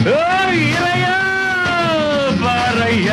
ಓ ಇರಯ್ಯ ಬಾರಯ್ಯ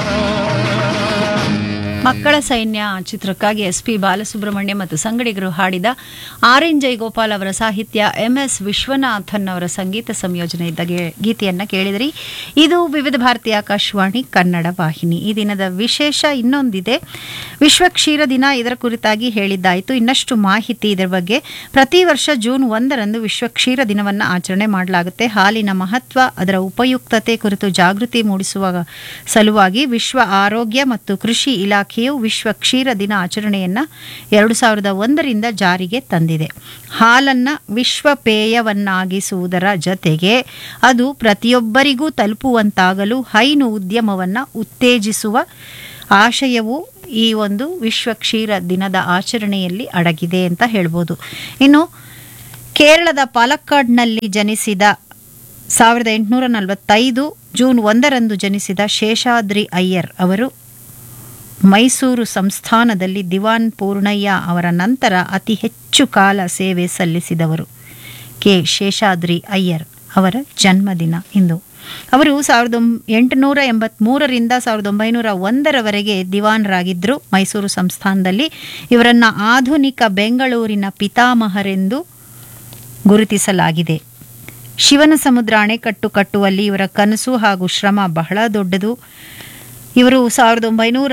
ಮಕ್ಕಳ ಸೈನ್ಯ ಚಿತ್ರಕ್ಕಾಗಿ ಎಸ್ ಪಿ ಬಾಲಸುಬ್ರಹ್ಮಣ್ಯ ಮತ್ತು ಸಂಗಡಿಗರು ಹಾಡಿದ ಆರ್ ಎನ್ ಜಯಗೋಪಾಲ್ ಅವರ ಸಾಹಿತ್ಯ ಎಂ ಎಸ್ ವಿಶ್ವನಾಥನ್ ಅವರ ಸಂಗೀತ ಸಂಯೋಜನೆ ಇದ್ದ ಗೆ- ಗೀತೆಯನ್ನ ಕೇಳಿದ್ರಿ ಇದು ವಿವಿಧ ಭಾರತಿ ಆಕಾಶವಾಣಿ ಕನ್ನಡ ವಾಹಿನಿ ಈ ದಿನದ ವಿಶೇಷ ಇನ್ನೊಂದಿದೆ ವಿಶ್ವ ಕ್ಷೀರ ದಿನ ಇದರ ಕುರಿತಾಗಿ ಹೇಳಿದ್ದಾಯಿತು ಇನ್ನಷ್ಟು ಮಾಹಿತಿ ಇದರ ಬಗ್ಗೆ ಪ್ರತಿ ವರ್ಷ ಜೂನ್ ಒಂದರಂದು ವಿಶ್ವ ಕ್ಷೀರ ದಿನವನ್ನು ಆಚರಣೆ ಮಾಡಲಾಗುತ್ತೆ ಹಾಲಿನ ಮಹತ್ವ ಅದರ ಉಪಯುಕ್ತತೆ ಕುರಿತು ಜಾಗೃತಿ ಮೂಡಿಸುವ ಸಲುವಾಗಿ ವಿಶ್ವ ಆರೋಗ್ಯ ಮತ್ತು ಕೃಷಿ ಇಲಾಖೆಯು ವಿಶ್ವ ಕ್ಷೀರ ದಿನ ಆಚರಣೆಯನ್ನ ಎರಡು ಸಾವಿರದ ಒಂದರಿಂದ ಜಾರಿಗೆ ತಂದಿದೆ ಹಾಲನ್ನ ವಿಶ್ವ ಪೇಯವನ್ನಾಗಿಸುವುದರ ಜತೆಗೆ ಅದು ಪ್ರತಿಯೊಬ್ಬರಿಗೂ ತಲುಪುವಂತಾಗಲು ಹೈನು ಉದ್ಯಮವನ್ನ ಉತ್ತೇಜಿಸುವ ಆಶಯವು ಈ ಒಂದು ವಿಶ್ವ ಕ್ಷೀರ ದಿನದ ಆಚರಣೆಯಲ್ಲಿ ಅಡಗಿದೆ ಅಂತ ಹೇಳ್ಬೋದು ಇನ್ನು ಕೇರಳದ ಪಾಲಕ್ಕಾಡ್ನಲ್ಲಿ ಜನಿಸಿದ ಸಾವಿರದ ಎಂಟುನೂರ ನಲವತ್ತೈದು ಜೂನ್ ಒಂದರಂದು ಜನಿಸಿದ ಶೇಷಾದ್ರಿ ಅಯ್ಯರ್ ಅವರು ಮೈಸೂರು ಸಂಸ್ಥಾನದಲ್ಲಿ ದಿವಾನ್ ಪೂರ್ಣಯ್ಯ ಅವರ ನಂತರ ಅತಿ ಹೆಚ್ಚು ಕಾಲ ಸೇವೆ ಸಲ್ಲಿಸಿದವರು ಕೆ ಶೇಷಾದ್ರಿ ಅಯ್ಯರ್ ಅವರ ಜನ್ಮದಿನ ಇಂದು ಅವರು ಸಾವಿರದ ಒಂಬ- ಎಂಟುನೂರ ಎಂಬತ್ಮೂರರಿಂದ ಸಾವಿರದ ಒಂಬೈನೂರ ಒಂದರವರೆಗೆ ದಿವಾನ್ರಾಗಿದ್ದರು ಮೈಸೂರು ಸಂಸ್ಥಾನದಲ್ಲಿ ಇವರನ್ನ ಆಧುನಿಕ ಬೆಂಗಳೂರಿನ ಪಿತಾಮಹರೆಂದು ಗುರುತಿಸಲಾಗಿದೆ ಶಿವನ ಸಮುದ್ರ ಅಣೆಕಟ್ಟು ಕಟ್ಟುವಲ್ಲಿ ಇವರ ಕನಸು ಹಾಗೂ ಶ್ರಮ ಬಹಳ ದೊಡ್ಡದು ಇವರು ಸಾವಿರದ ಒಂಬೈನೂರ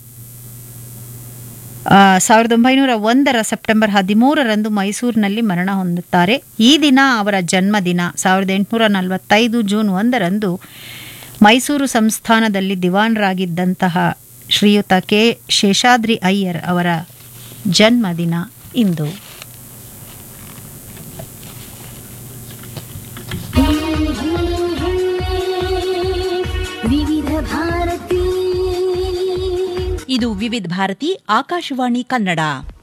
ಆ, ಸಾವಿರದ ಒಂಬೈನೂರ ಒಂದರ ಸೆಪ್ಟೆಂಬರ್ ಹದಿಮೂರರಂದು ಮೈಸೂರಿನಲ್ಲಿ ಮರಣ ಹೊಂದುತ್ತಾರೆ ಈ ದಿನ ಅವರ ಜನ್ಮದಿನ ಸಾವಿರದ ಎಂಟುನೂರ ನಲವತ್ತೈದು ಜೂನ್ ಒಂದರಂದು ಮೈಸೂರು ಸಂಸ್ಥಾನದಲ್ಲಿ ದಿವಾನ್ರಾಗಿದ್ದಂತಹ ಶ್ರೀಯುತ ಕೆ ಶೇಷಾದ್ರಿ ಅಯ್ಯರ್ ಅವರ ಜನ್ಮದಿನ ಇಂದು ವಿವಿಧ ಭಾರತಿ ಇದು ವಿವಿಧ ಭಾರತಿ ಆಕಾಶವಾಣಿ ಕನ್ನಡ